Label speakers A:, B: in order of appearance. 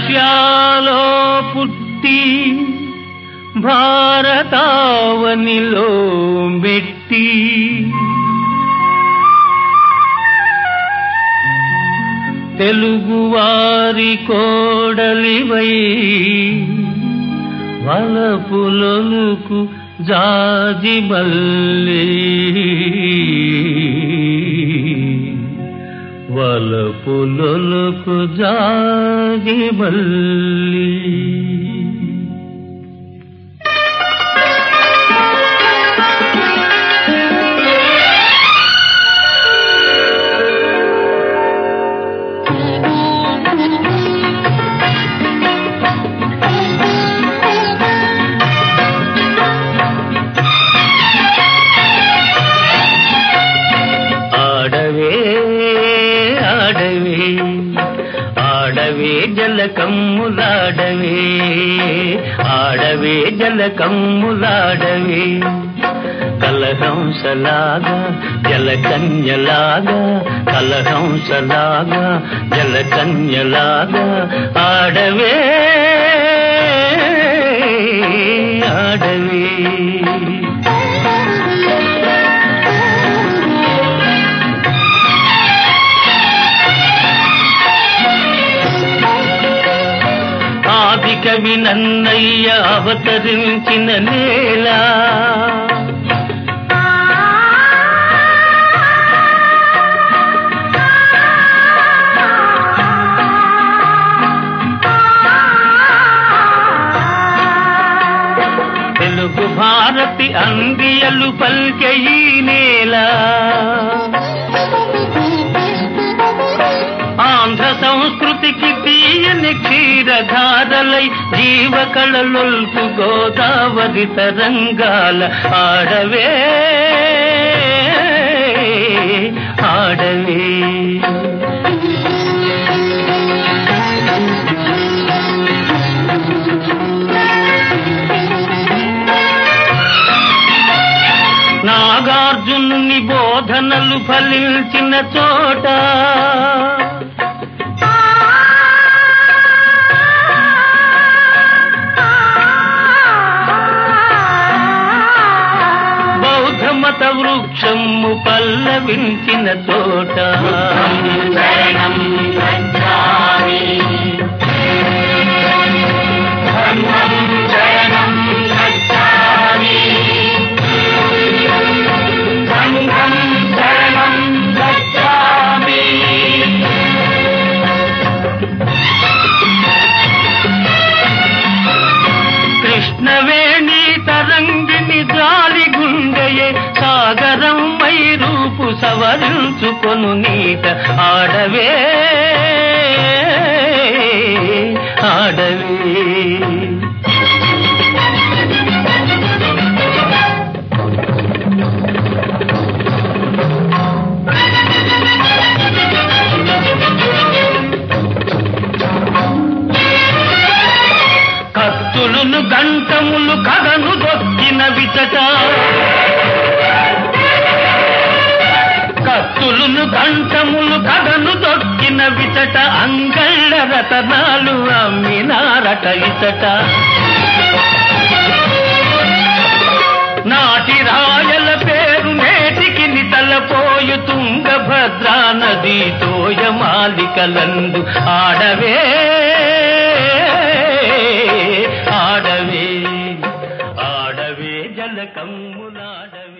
A: రష్యాలో పుట్టి భారతావనిలో మెట్టి తెలుగువారి కోడలివై వలపులొలుకు జాజిమల్లి వలపులొలుకు జాజిమల్లి ఆడవే ఆడవే ఆడవే జలకమ్ములాడవే ఆడవే జలకమ్ములాడవే కలహంసలాగా జలకన్యలాగా కలహంసలాగా జలకన్యలాగా ఆడవే ఆడవే ఆది కవి నన్నయ్య అవతరించిన నేల తెలుగు భారతి అందియలు పల్కె ఈ నేల ఆంధ్ర సంస్కృతికి తీయని క్షీరధారలై జీవ కళలొల్పు గోదావరి తరంగాల ఆడవే ఆడవే నాగార్జునుని బోధనలు ఫలించిన చోట బౌద్ధ మత వృక్షము పల్లవించిన చోట కృష్ణవేణి తరంగిణి జాలి గుండెయే సాగరం మై రూపు సవరించుకొను నీట ఆడవే ఆడవే కత్తులును గంటములు కథను దొక్కిన విచట కత్తులును గంటములు కథను దొక్కిన విచట అంగళ్ళ రతనాలు అమ్మినారట ఇచట నాటి రాయల పేరు నేటికి నితలపోయు తుంగభద్రా నది తోయమాలికలందు ఆడవే ఆడవే ఆడవే జలకమ్ములాడవే